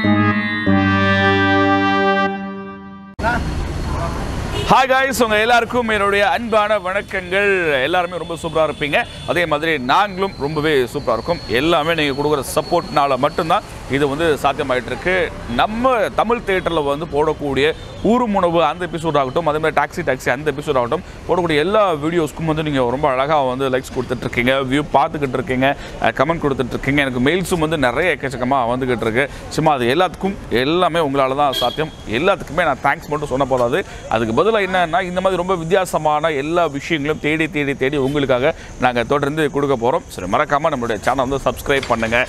Hi guys உங்கள் எல்லாருக்கும் என்னுடைய அன்பான வணக்கங்கள் எல்லாருமே ரொம்ப சூப்பராக இருப்பீங்க அதே மாதிரி நாங்களும் ரொம்பவே சூப்பராக இருக்கும் எல்லாமே நீங்கள் கொடுக்குற சப்போர்ட்னால மட்டும்தான் இது வந்து சாத்தியமாயிட்டு இருக்கு நம்ம தமிழ் தேட்டரில் வந்து போடக்கூடிய ஊரும் உணவு அந்த எபிசோட் ஆகட்டும் அதே மாதிரி டாக்ஸி டாக்ஸி அந்த எபிசோட் ஆகட்டும் போடக்கூடிய எல்லா வீடியோஸ்க்கும் வந்து நீங்கள் ரொம்ப அழகாக வந்து லைக்ஸ் கொடுத்துட்ருக்கீங்க வியூ பார்த்துக்கிட்டு இருக்கீங்க கமெண்ட் கொடுத்துட்ருக்கீங்க எனக்கு மெயில்ஸும் வந்து நிறைய எக்கச்சக்கமாக வந்துக்கிட்டு இருக்கு சும்மா அது எல்லாத்துக்கும் எல்லாமே உங்களால் தான் சாத்தியம் எல்லாத்துக்குமே நான் தேங்க்ஸ் மட்டும் சொன்ன போதாது அதுக்கு பதிலாக என்னன்னா இந்த மாதிரி ரொம்ப வித்தியாசமான எல்லா விஷயங்களும் தேடி தேடி தேடி உங்களுக்காக நாங்கள் தொடர்ந்து கொடுக்க போகிறோம் சரி மறக்காமல் நம்மளுடைய சேனல் வந்து சப்ஸ்கிரைப் பண்ணுங்கள்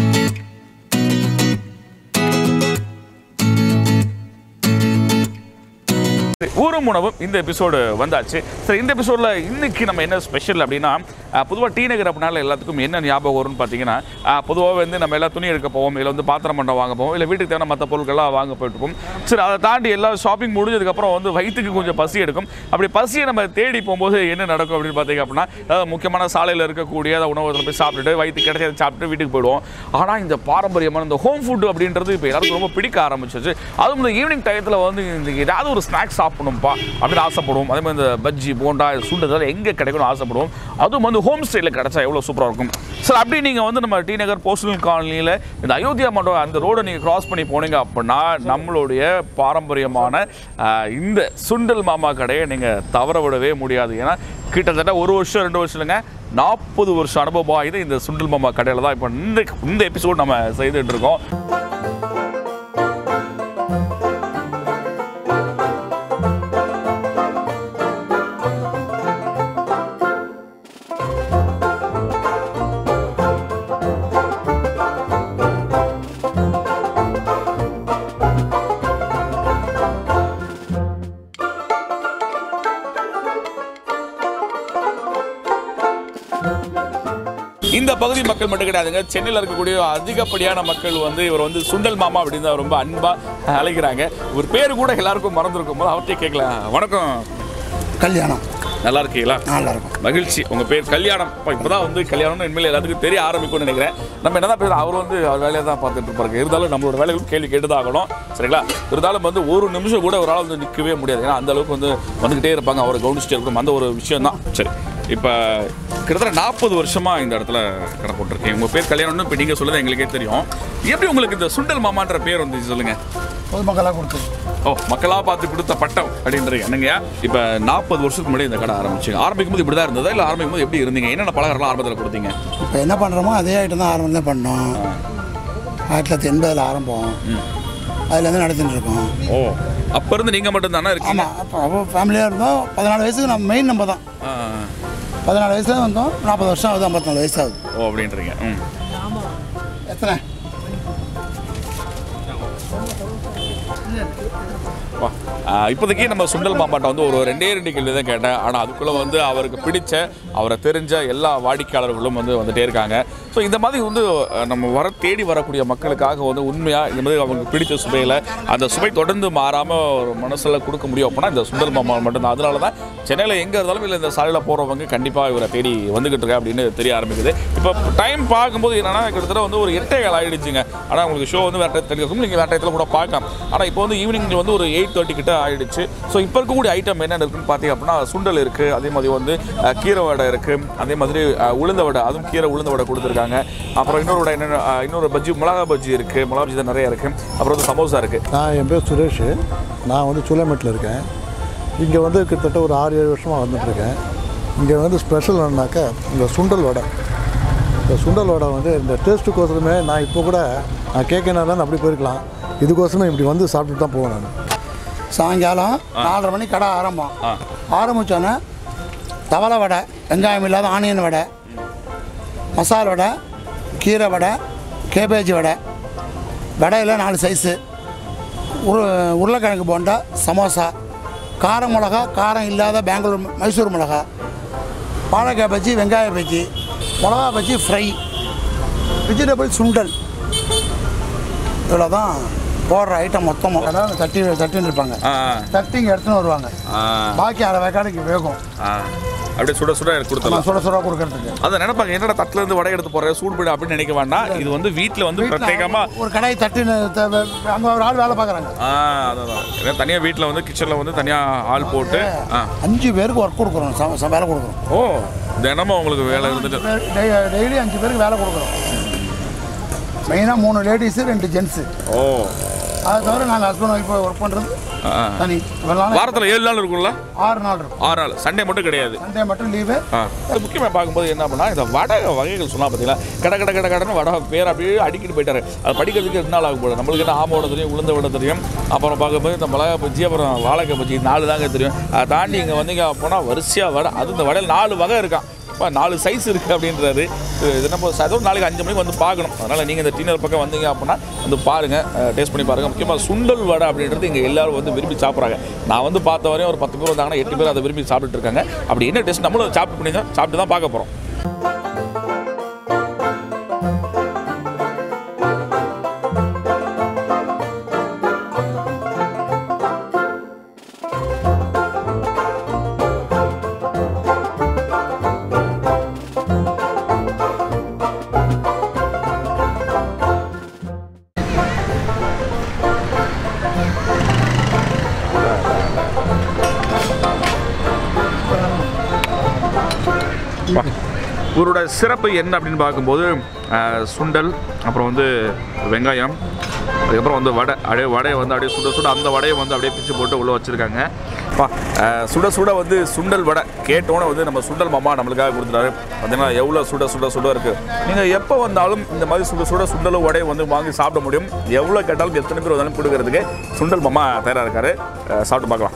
ஊரும் உணவும் இந்த எபிசோடு வந்தாச்சு சரி இந்த எபிசோடில் இன்னைக்கு நம்ம என்ன ஸ்பெஷல் அப்படின்னா பொதுவாக டி நகர் அப்படின்னால எல்லாத்துக்கும் என்ன ஞாபகம் வரும்னு பார்த்தீங்கன்னா பொதுவாக வந்து நம்ம எல்லாம் துணி எடுக்க போவோம் இல்லை வந்து பாத்திரம் பண்ண வாங்க போவோம் இல்லை வீட்டுக்கு தேவையான மற்ற பொருட்கள்லாம் வாங்க போயிட்டு இருப்போம் சரி அதை தாண்டி எல்லா ஷாப்பிங் முடிஞ்சதுக்கப்புறம் வந்து வயிற்றுக்கு கொஞ்சம் பசி எடுக்கும் அப்படி பசியை நம்ம தேடி போகும்போது என்ன நடக்கும் அப்படின்னு பார்த்தீங்க அப்படின்னா அதாவது முக்கியமான சாலையில் இருக்கக்கூடிய அந்த உணவகத்தில் போய் சாப்பிட்டுட்டு வயிற்று கிடைச்சதை சாப்பிட்டு வீட்டுக்கு போயிடுவோம் ஆனால் இந்த பாரம்பரியமான இந்த ஹோம் ஃபுட் அப்படின்றது இப்போ எல்லாருக்கும் ரொம்ப பிடிக்க ஆரம்பிச்சிச்சு அதுவும் இந்த ஈவினிங் டயத்தில் வந்து இந்த ஏதாவது ஒரு ஸ்நாக்ஸ் சாப்பிடணும்ப்பா அப்படின்னு ஆசைப்படுவோம் அதே மாதிரி இந்த பஜ்ஜி போண்டா சுண்டல் எங்கே கிடைக்கணும்னு ஆசைப்படுவோம் அதுவும் வந்து ஹோம் ஸ்டைலில் கிடைச்சா எவ்வளோ சூப்பராக இருக்கும் சார் அப்படி நீங்கள் வந்து நம்ம டி நகர் போஸ்டல் காலனியில் இந்த அயோத்தியா மண்டபம் அந்த ரோடை நீங்கள் கிராஸ் பண்ணி போனீங்க அப்படின்னா நம்மளுடைய பாரம்பரியமான ஆஹ், இந்த சுண்டல் மாமா கடையை நீங்கள் தவற விடவே முடியாது ஏன்னா கிட்டத்தட்ட ஒரு வருஷம் ரெண்டு வருஷம் இல்லைங்க நாற்பது வருஷம் அனுபவம் வாய்ந்த இந்த சுண்டல் மாமா கடையில் தான் இப்போ இந்த இந்த எபிசோட் நம்ம செய்துட்டு இருக்கோம் இந்த பகுதி மக்கள் மட்டும் கிடையாதுங்க சென்னையில் இருக்கக்கூடிய அதிகப்படியான மக்கள் வந்து இவர் வந்து சுண்டல் மாமா அப்படின்னு தான் ரொம்ப அன்பா அழைக்கிறாங்க ஒரு பேர் கூட எல்லாருக்கும் மறந்துருக்கும் போது அவர்கிட்ட கேட்கலாம் வணக்கம் கல்யாணம் நல்லா இருக்கீங்களா நல்லா இருக்கும் மகிழ்ச்சி உங்க பேர் கல்யாணம் இப்போ இப்போதான் வந்து கல்யாணம்னு இனிமேல் எல்லாத்துக்கும் தெரிய ஆரம்பிக்கும்னு நினைக்கிறேன் நம்ம என்னதான் பேர் அவர் வந்து அவர் வேலையை தான் பார்த்துட்டு இருப்பாரு இருந்தாலும் நம்மளோட வேலைகளும் கேள்வி கேட்டு தான் ஆகணும் சரிங்களா இருந்தாலும் வந்து ஒரு நிமிஷம் கூட ஒரு ஆள் வந்து நிற்கவே முடியாது ஏன்னா அந்த அளவுக்கு வந்து வந்துகிட்டே இருப்பாங்க அவரை கவனிச்சுட்டே இருக்கணும் அந்த ஒரு விஷயம் தான் சரி இப்போ கிட்டத்தட்ட நாற்பது வருஷமா இந்த இடத்துல கடை போட்டிருக்கேன் உங்க பேர் கல்யாணம்னு இப்போ நீங்க சொல்லுறது எங்களுக்கே தெரியும் எப்படி உங்களுக்கு இந்த சுண்டல் மாமான்ற பேர் வந்து சொல்லுங்க பொதுமக்களாக கொடுத்தது ஓ மக்களா பார்த்து கொடுத்த பட்டம் அப்படின்றீங்க என்னங்கய்யா இப்போ நாற்பது வருஷத்துக்கு முன்னாடி இந்த கடை ஆரம்பிச்சிங்க ஆரம்பிக்கும் போது இப்படி தான் இருந்ததா இல்லை ஆரம்பிக்கும் போது எப்படி இருந்தீங்க என்னென்ன பலகாரம்லாம் ஆரம்பத்தில் கொடுத்தீங்க இப்போ என்ன பண்ணுறோமோ அதே ஐட்டம் தான் ஆரம்பம் தான் பண்ணோம் ஆயிரத்தி தொள்ளாயிரத்தி எண்பதில் ஆரம்பம் அதுலேருந்து நடத்திட்டு இருக்கோம் ஓ அப்போ இருந்து நீங்கள் மட்டும் தானே இருக்கீங்க ஆமாம் அப்போ அப்போ ஃபேமிலியாக இருந்தோம் பதினாலு வயசுக்கு நம்ம மெயின் நம்ம தான் ஆ, பதினாலு வயசுல வந்தோம் நாற்பது வருஷம் ஆகுது ஐம்பத்தி வயசு ஆகுது ஓ அப்படின்றீங்க ம் எத்தனை வா. ஆ, இப்போதைக்கு நம்ம சுண்டல் மாமாட்ட வந்து ஒரு ரெண்டே ரெண்டு கேள்வி தான் கேட்டேன் ஆனால் அதுக்குள்ளே வந்து அவருக்கு பிடிச்ச அவரை தெரிஞ்ச எல்லா வாடிக்கையாளர்களும் வந்து வந்துட்டே இருக்காங்க ஸோ இந்த மாதிரி வந்து அஹ், நம்ம வர தேடி வரக்கூடிய மக்களுக்காக வந்து உண்மையாக இந்த மாதிரி அவங்களுக்கு பிடிச்ச சுவையில் அந்த சுவை தொடர்ந்து மாறாமல் ஒரு மனசில் கொடுக்க முடியும் அப்படின்னா இந்த சுண்டல் மாமா மட்டும்தான் அதனால தான் சென்னையில் எங்கே இருந்தாலும் இல்லை இந்த சாலையில் போகிறவங்க கண்டிப்பாக இவரை தேடி வந்துக்கிட்டு இருக்கா அப்படின்னு தெரிய ஆரம்பிக்குது இப்போ டைம் பார்க்கும்போது என்னன்னா கிட்டத்தட்ட வந்து ஒரு எட்டே கால் ஆயிடுச்சுங்க ஆனால் உங்களுக்கு ஷோ வந்து வேறு டயத்தில் இருக்கும் நீங்கள் வேறு டயத்தில் கூட பார்க்கலாம் ஆனால் இப்போ வந்து ஈவினிங் வந்து ஒரு எயிட் தேர்ட்டி கிட்ட ஆயிடுச்சு ஸோ இப்போ இருக்கக்கூடிய ஐட்டம் என்னென்ன இருக்குன்னு பார்த்தீங்க அப்படின்னா சுண்டல் இருக்குது அதே மாதிரி வந்து அஹ், கீரை வடை இருக்குது அதே மாதிரி அஹ், உளுந்த வடை அதுவும் கீரை உளுந்த வடை கொடுத்துருக்காங்க அப்புறம் இன்னொரு வடை என்னென்ன அஹ், இன்னொரு பஜ்ஜி மிளகா பஜ்ஜி இருக்குது மிளகா பஜ்ஜி தான் நிறைய இருக்குது அப்புறம் வந்து சமோசா இருக்குது நான் என் பேர் சுரேஷ் நான் வந்து சூளமேட்டில் இருக்கேன் இங்கே வந்து கிட்டத்தட்ட ஒரு ஆறு ஏழு வருஷமாக வந்துட்டுருக்கேன் இங்கே வந்து ஸ்பெஷல் என்னன்னாக்கா இந்த சுண்டல் வடை இந்த சுண்டல் வடை வந்து இந்த டேஸ்ட்டுக்கோசரமே நான் இப்போ கூட நான் கேட்கணும் அப்படி போயிருக்கலாம் இதுக்கோசரமே இப்படி வந்து சாப்பிட்டுட்டு தான் போவேன் நான் சாயங்காலம் நாலரை மணிக்கு கடை ஆரம்பம் ஆ. ஆரம்பித்தோன்னே தவளை வடை வெங்காயம் இல்லாத ஆனியன் வடை மசால் வடை கீரை வடை கேபேஜ் வடை வடையில் நாலு சைஸு உரு உருளைக்கிழங்கு போண்டா சமோசா கார மிளகா காரம் இல்லாத பெங்களூர் மைசூர் மிளகா வாழைக்காய் பஜ்ஜி வெங்காய பஜ்ஜி மிளகா பஜ்ஜி ஃப்ரை வெஜிடபிள் சுண்டல் இவ்வளோ தான் போடுற ஐட்டம் மொத்தமாக அதாவது தட்டி தட்டின்னு இருப்பாங்க ஆ தட்டி இங்கே எடுத்துன்னு வருவாங்க ஆ பாக்கி அரை வேக்காடு இங்கே வேகும் ஆ அப்படியே சுட சுட நம்ம கொடுத்துடலாம் சுட சுட கொடுக்கறதுக்கு அதை நினைப்பாங்க என்னடா தட்டுல இருந்து வடை எடுத்து போற சூடு போயிடு அப்படின்னு நினைக்க வேண்டாம் இது வந்து வீட்டில் வந்து பிரத்யேகமா ஒரு கடாய் தட்டி அங்கே ஒரு ஆள் வேலை பார்க்குறாங்க ஆ அதான் ஏன்னா தனியாக வீட்டில் வந்து கிச்சனில் வந்து தனியாக ஆள் போட்டு ஆ அஞ்சு பேருக்கு ஒர்க் கொடுக்குறோம் ச- ச- வேலை கொடுக்குறோம் ஓ தினமும் உங்களுக்கு வேலை இருந்துட்டு டெய்லி அஞ்சு பேருக்கு வேலை கொடுக்குறோம் மெயினாக மூணு லேடிஸு ரெண்டு ஜென்ஸு ஓ அதை தவிர நாங்கள் ஹஸ்பண்ட் ஒய்ஃப் ஒர்க் பண்ணுறது ஆ, ஆ. தனி இவெல்லாம் வாரத்தில் ஏழு நாள் இருக்கும்ல ஆறு நாள் இருக்கும் ஆறு நாள் சண்டே மட்டும் கிடையாது சண்டே மட்டும் லீவு ஆ அது முக்கியமாக பார்க்கும்போது என்ன பண்ணா இந்த வடை வகைகள் சொன்னா பார்த்தீங்களா கட கட கட கடன்னு வடை பேர் அப்படியே அடிக்கிட்டு போயிட்டாரு அது படிக்கிறதுக்கு ரெண்டு நாள் ஆகும் போல நம்மளுக்கு என்ன ஆமோட தெரியும் உளுந்த விட தெரியும் அப்புறம் பார்க்கும்போது இந்த மிளகா பஜ்ஜி அப்புறம் வாழைக்காய் பஜ்ஜி நாலு தாங்க தெரியும் அதை தாண்டி இங்கே வந்தீங்க போனால் வரிசையாக வடை அது இந்த வடையில் நாலு வகை இருக்கான் இப்போ நாலு சைஸ் இருக்குது அப்படின்றாரு இது இது நம்ம அதுவும் நாளைக்கு அஞ்சு மணிக்கு வந்து பார்க்கணும் அதனால் நீங்கள் இந்த டீனர் பக்கம் வந்தீங்க அப்படின்னா வந்து பாருங்கள் டேஸ்ட் பண்ணி பாருங்கள் முக்கியமாக சுண்டல் வடை அப்படின்றது இங்கே எல்லாரும் வந்து விரும்பி சாப்பிட்றாங்க நான் வந்து பார்த்த வரையும் ஒரு பத்து பேர் வந்தாங்கன்னா எட்டு பேர் அதை விரும்பி சாப்பிட்டுட்டு இருக்காங்க அப்படி என்ன டேஸ்ட் நம்மளும் சாப்பிட்டு பண்ணி தான் சாப்பிட்டு தான் பார்க்க போகிறோம் வா. இவரோட சிறப்பு என்ன அப்படின்னு பார்க்கும்போது அஹ், சுண்டல் அப்புறம் வந்து வெங்காயம் அதுக்கப்புறம் வந்து வடை அப்படியே வடையை வந்து அப்படியே சுட சுட அந்த வடையை வந்து அப்படியே பிச்சு போட்டு உள்ளே வச்சுருக்காங்க பா அஹ், சுட சுட வந்து சுண்டல் வடை கேட்டோன்னே வந்து நம்ம சுண்டல் மாமா நம்மளுக்காக கொடுத்துட்டாரு பார்த்தீங்கன்னா எவ்வளோ சுட சுட சுட இருக்குது நீங்கள் எப்போ வந்தாலும் இந்த மாதிரி சுட சுட சுண்டலும் வடையும் வந்து வாங்கி சாப்பிட முடியும் எவ்வளோ கேட்டாலும் எத்தனை பேர் வந்தாலும் கொடுக்கறதுக்கு சுண்டல் மாமா தயாராக இருக்காரு அஹ், சாப்பிட்டு பார்க்கலாம்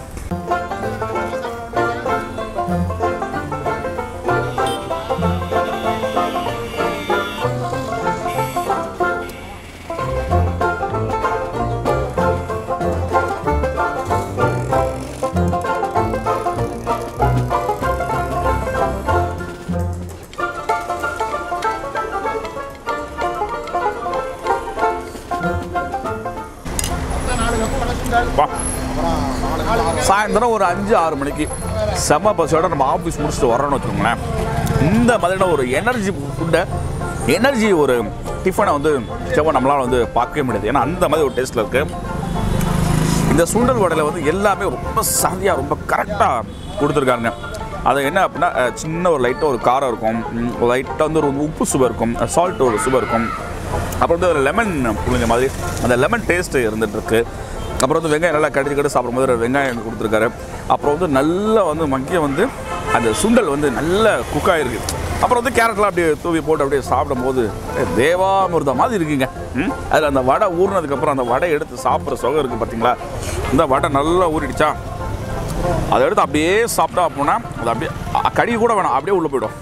வா சாயந்தரம் ஒரு அஞ்சு ஆறு மணிக்கு செம்ம பசியோட நம்ம ஆஃபீஸ் முடிச்சுட்டு வரோம்னு வச்சுக்கோங்களேன் இந்த மாதிரியான ஒரு எனர்ஜி ஃபுட்டை எனர்ஜி ஒரு டிஃபனை வந்து செவ்வா நம்மளால் வந்து பார்க்கவே முடியாது ஏன்னா அந்த மாதிரி ஒரு டேஸ்ட்டில் இருக்குது இந்த சுண்டல் வடையில் வந்து எல்லாமே ரொம்ப சாதியாக ரொம்ப கரெக்டாக கொடுத்துருக்காங்க அது என்ன அப்படின்னா அஹ், சின்ன ஒரு லைட்டாக ஒரு காரம் இருக்கும் லைட்டாக வந்து ஒரு உப்பு சுவை இருக்கும் சால்ட் ஒரு சுவை இருக்கும் அப்புறம் வந்து ஒரு லெமன் புளிஞ்ச மாதிரி அந்த லெமன் டேஸ்ட்டு இருந்துகிட்ருக்கு அப்புறம் வந்து வெங்காயம் நல்லா கடிச்சு கடிச்சு சாப்பிடும்போது ஒரு வெங்காயம் கொடுத்துருக்காரு அப்புறம் வந்து நல்லா வந்து மக்கிய வந்து அந்த சுண்டல் வந்து நல்ல குக் ஆகிருக்கு அப்புறம் வந்து கேரட்லாம் அப்படியே தூவி போட்டு அப்படியே சாப்பிடும்போது அப்படியே தேவாமிர்தம் மாதிரி இருக்குங்க ம் அதில் அந்த வடை ஊறினதுக்கப்புறம் அந்த வடை எடுத்து சாப்பிட்ற சுகம் இருக்குது பார்த்தீங்களா இந்த வடை நல்லா ஊறிடுச்சா அதை எடுத்து அப்படியே சாப்பிட்டா அப்படின்னா அது அப்படியே அ- கடி கூட வேணாம் அப்படியே உள்ளே போயிடும்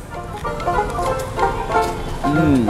ம்.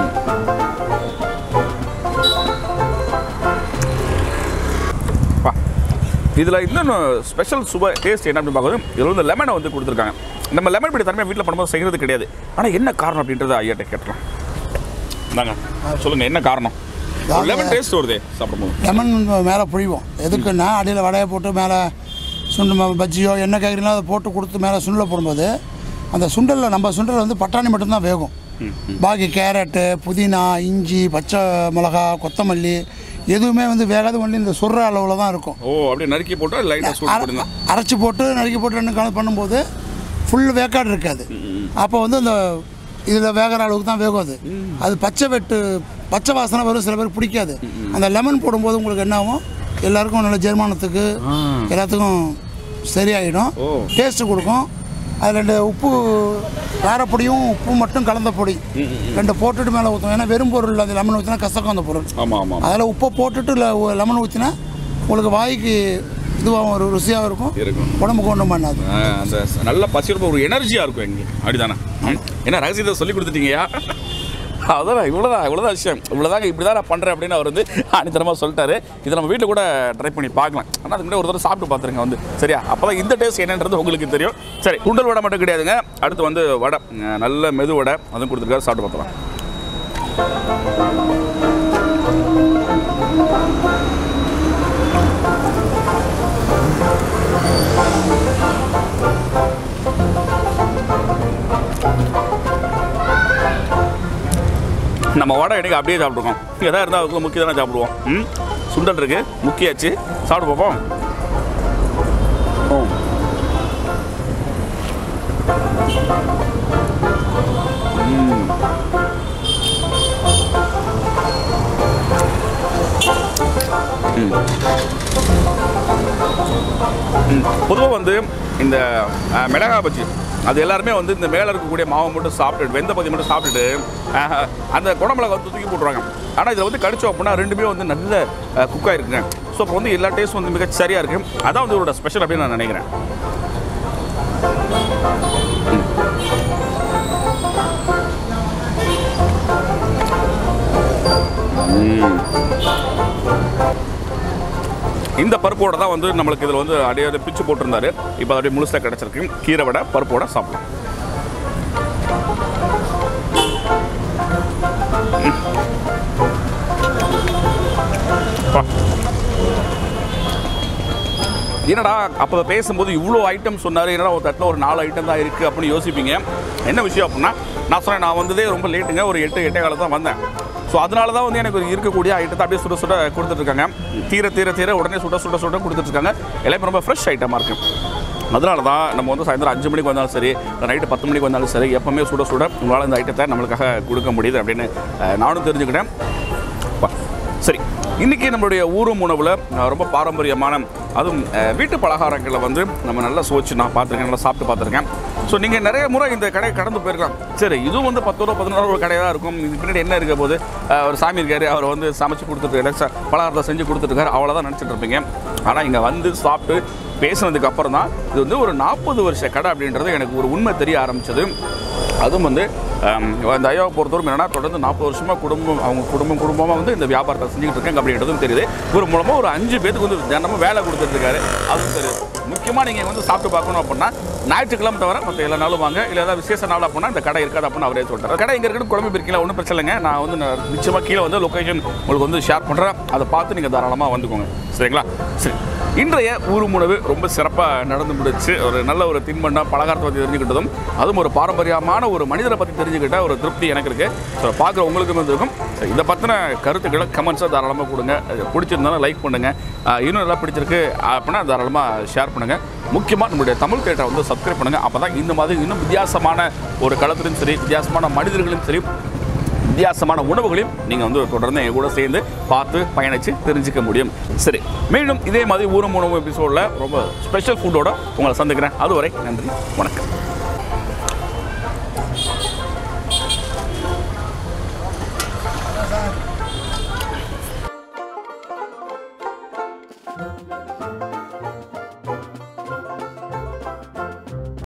பா இதில் இன்னொன்று ஸ்பெஷல் சுவை டேஸ்ட் என்ன அப்படின்னு பார்க்கும்போது இதில் வந்து லெமனை வந்து கொடுத்துருக்காங்க நம்ம லெமன் பிடி தனியாக வீட்டில் பண்ணும்போது செய்கிறது கிடையாது ஆனால் என்ன காரணம் அப்படின்றத ஐயாட்ட கேட்டுறோம் இந்தாங்க சொல்லுங்கள் என்ன காரணம் லெமன் டேஸ்ட் வருதே சாப்பிடும்போது லெமன் மேலே புழிவோம் எதுக்குன்னா அடியில் வடையை போட்டு மேலே சுண்டு ம- பஜ்ஜியோ என்ன கேட்குறீங்களோ அதை போட்டு கொடுத்து மேலே சுண்டலை போடும்போது அந்த சுண்டலில் நம்ம சுண்டல் வந்து பட்டாணி மட்டும்தான் வேகும் பாக்கி கேரட்டு புதினா இஞ்சி பச்சை மிளகா கொத்தமல்லி எதுவுமே வந்து வேகாத ஒன்லி இந்த சுடுற அளவில் தான் இருக்கும் ஓ அப்படியே நறுக்கி போட்டு லைட்டாக சூட் அர- போடுங்க அரைச்சி போட்டு நறுக்கி போட்டு ரெண்டு கலந்து பண்ணும்போது ஃபுல் வேக்காடு இருக்காது அப்போ வந்து அந்த இதில் வேகிற அளவுக்கு தான் வேகும் அது அது பச்சை வெட்டு பச்சை வாசனை வரும் சில பேர் பிடிக்காது அந்த லெமன் போடும்போது உங்களுக்கு என்ன ஆகும் எல்லாருக்கும் நல்ல ஜெர்மானத்துக்கு எல்லாத்துக்கும் சரியாயிடும் ஓ. டேஸ்ட்டு கொடுக்கும் அது ரெண்டு உப்பு காரப்பொடியும் உப்பு மட்டும் கலந்த பொடி ரெண்டு போட்டுட்டு மேலே ஊற்றும் ஏன்னா வெறும் பொருள் அந்த லெமன் ஊற்றினா கசக்கும் அந்த பொருள் ஆமாம் ஆமாம் அதில் உப்பை போட்டுட்டு ல- லெமன் ஊற்றினா உங்களுக்கு வாய்க்கு இதுவாகவும் ஒரு ருசியாகவும் இருக்கும் இருக்கும் உடம்புக்கு ஒன்றும் பண்ணாது ஆ, அந்த ச- நல்ல பசி ரொம்ப ஒரு எனர்ஜியாக இருக்கும் எங்கே அப்படிதானே ம்? என்ன ரகசியத்தை சொல்லி கொடுத்துட்டீங்கயா அதான் இவ்வளோதான் இவ்வளோதான் விஷயம் இவ்வளோதாங்க இப்படி தான் நான் பண்ணுறேன் அப்படின்னு அவர் வந்து அனித்தனமாக சொல்லிட்டாரு இதை நம்ம வீட்டில் கூட ட்ரை பண்ணி பார்க்கலாம் ஆனால் அதுக்கு முன்னாடி ஒரு தடவை சாப்பிட்டு பார்த்துருங்க வந்து சரியா அப்போ தான் இந்த டேஸ்ட் என்னன்றது உங்களுக்கு தெரியும் சரி குண்டல் வடை மட்டும் கிடையாதுங்க அடுத்து வந்து வடை அஹ், நல்ல மெது வடை அதுவும் கொடுத்துருக்காரு சாப்பிட்டு பார்த்துலாம் நம்ம வடை இன்றைக்கி அப்படியே சாப்பிட்ருக்கோம் எதாவது இருந்தால் அதுக்குள்ள முக்கிய தானே சாப்பிடுவோம் ம் சுண்டல் இருக்குது முக்கியாச்சு சாப்பிட்டு பார்ப்போம் ம். ம். பொதுவாக வந்து இந்த அஹ், மிளகா பஜ்ஜி அது எல்லாருமே வந்து இந்த மேலே இருக்கக்கூடிய மாவை மட்டும் சாப்பிட்டுட்டு வெந்த பகுதி மட்டும் சாப்பிட்டுட்டு அஹ், அந்த குடமிளகா வந்து தூக்கி போட்டுருவாங்க ஆனால் இதில் வந்து கடிச்சோம் அப்படின்னா ரெண்டுமே வந்து நல்ல குக் ஆகிருக்குங்க ஸோ இப்போ வந்து எல்லா டேஸ்ட் வந்து மிக சரியாக இருக்குது அதான் வந்து இதோட ஸ்பெஷல் அப்படின்னு நான் நினைக்கிறேன் இந்த பருப்போட தான் வந்து நம்மளுக்கு இதில் வந்து அப்படியே பிச்சு போட்டிருந்தாரு இப்போ அப்படியே முழுசாக கிடச்சிருக்கு கீரை வடை பருப்போட சாப்பிடலாம் பா. என்னடா அப்போ பேசும்போது இவ்வளோ ஐட்டம் சொன்னார் என்னடா ஒரு தட்டில் ஒரு நாலு ஐட்டம் தான் இருக்குது அப்படின்னு யோசிப்பீங்க என்ன விஷயம் அப்படின்னா நான் சொன்னேன் நான் வந்ததே ரொம்ப லேட்டுங்க ஒரு எட்டு எட்டே காலம் தான் வந்தேன் ஸோ அதனால தான் வந்து எனக்கு இருக்கக்கூடிய ஐட்டத்தை அப்படியே சுட சுட கொடுத்துட்ருக்காங்க தீர தீர தீர உடனே சுட சுட சுட கொடுத்துட்ருக்காங்க எல்லாமே ரொம்ப ஃப்ரெஷ் ஐட்டமாக இருக்குது அதனால தான் நம்ம வந்து சாயந்தரம் அஞ்சு மணிக்கு வந்தாலும் சரி நைட்டு பத்து மணிக்கு வந்தாலும் சரி எப்பவுமே சுட சுட உங்களால் இந்த ஐட்டத்தை நம்மளுக்காக கொடுக்க முடியுது அப்படின்னு அஹ், நானும் தெரிஞ்சுக்கிட்டேன் பா. சரி இன்றைக்கி நம்மளுடைய ஊரும் உணவில் அஹ், ரொம்ப பாரம்பரியமான அதுவும் அஹ், வீட்டு பலகாரங்களை வந்து நம்ம நல்லா சுவைச்சு நான் பார்த்துருக்கேன் நல்லா சாப்பிட்டு பார்த்துருக்கேன் ஸோ நீங்கள் நிறைய முறை இந்த கடையை கடந்து போயிருக்கலாம் சரி இதுவும் வந்து பத்து ரூபா பதினோரு ரூபா ஒரு கடையாக தான் இருக்கும் இதுக்கு பின்னாடி என்ன இருக்க போது அஹ், ஒரு சாமி இருக்காரு அவர் வந்து சமைச்சு கொடுத்துட்டு ச- பலகாரத்தை செஞ்சு கொடுத்துருக்காரு அவ்வளோதான் நினச்சிட்டு இருப்பீங்க ஆனால் இங்கே வந்து சாப்பிட்டு பேசுனதுக்கு அப்புறம் தான் இது வந்து ஒரு நாற்பது வருஷ கடை அப்படின்றது எனக்கு ஒரு உண்மை தெரிய ஆரம்பிச்சது அதுவும் வந்து ஆம், இந்த ஐயாவை பொறுத்தவரை என்னன்னா தொடர்ந்து நாற்பது வருஷமாக குடும்பம் அவங்க குடும்பம் குடும்பமாக வந்து இந்த வியாபாரத்தை செஞ்சுக்கிட்டு இருக்காங்க அப்படின்றதும் தெரியுது இவர் மூலமாக ஒரு அஞ்சு பேத்துக்கு வந்து தினமும் வேலை கொடுத்துட்ருக்காரு அதுவும் தெரியுது முக்கியமாக நீங்கள் வந்து சாப்பிட்டு பார்க்கணும் அப்படின்னா ஞாயிற்றுக்கிழமை தவிர மற்ற எல்லா நாளும் வாங்க இல்லை ஏதாவது விசேஷ நாள் அப்படின்னா இந்த கடை இருக்காது அப்படின்னு அவரே சொல்லிட்டார் கடை எங்கே இருக்குது குழம்பு பிரிக்கல ஒன்றும் பிரச்சனை இல்லைங்க நான் வந்து நான் நிச்சயமாக கீழே வந்து லொக்கேஷன் உங்களுக்கு வந்து ஷேர் பண்ணுறேன் அதை பார்த்து நீங்கள் தாராளமாக வந்துக்கோங்க சரிங்களா சரி இன்றைய ஊர் உணவு ரொம்ப சிறப்பாக நடந்து முடிச்சு ஒரு நல்ல ஒரு தின்பண்டம் பலகாரத்தை பற்றி தெரிஞ்சுக்கிட்டதும் அதுவும் ஒரு பாரம்பரியமான ஒரு மனிதரை பற்றி தெரிஞ்சுக்கிட்ட ஒரு திருப்தி எனக்கு இருக்குது ஸோ பார்க்குற உங்களுக்கும் இருக்கும் So, இதை பற்றின கருத்துக்களை கமெண்ட்ஸாக தாராளமாக கொடுங்க அது பிடிச்சிருந்தாலும் லைக் பண்ணுங்கள் இன்னும் நல்லா பிடிச்சிருக்கு அப்படின்னா தாராளமாக ஷேர் பண்ணுங்கள் முக்கியமாக நம்மளுடைய தமிழ் தேட்டரை வந்து சப்ஸ்கிரைப் பண்ணுங்கள் அப்போ தான் இந்த மாதிரி இன்னும் வித்தியாசமான ஒரு களத்திலும் சரி வித்தியாசமான மனிதர்களும் சரி வித்தியாசமான உணவுகளையும் நீங்கள் வந்து தொடர்ந்து என் கூட சேர்ந்து பார்த்து பயணித்து தெரிஞ்சுக்க முடியும் சரி மீண்டும் இதே மாதிரி ஊரம் உணவு எபிசோடில் ரொம்ப ஸ்பெஷல் ஃபுட்டோட உங்களை சந்திக்கிறேன் அதுவரை நன்றி வணக்கம்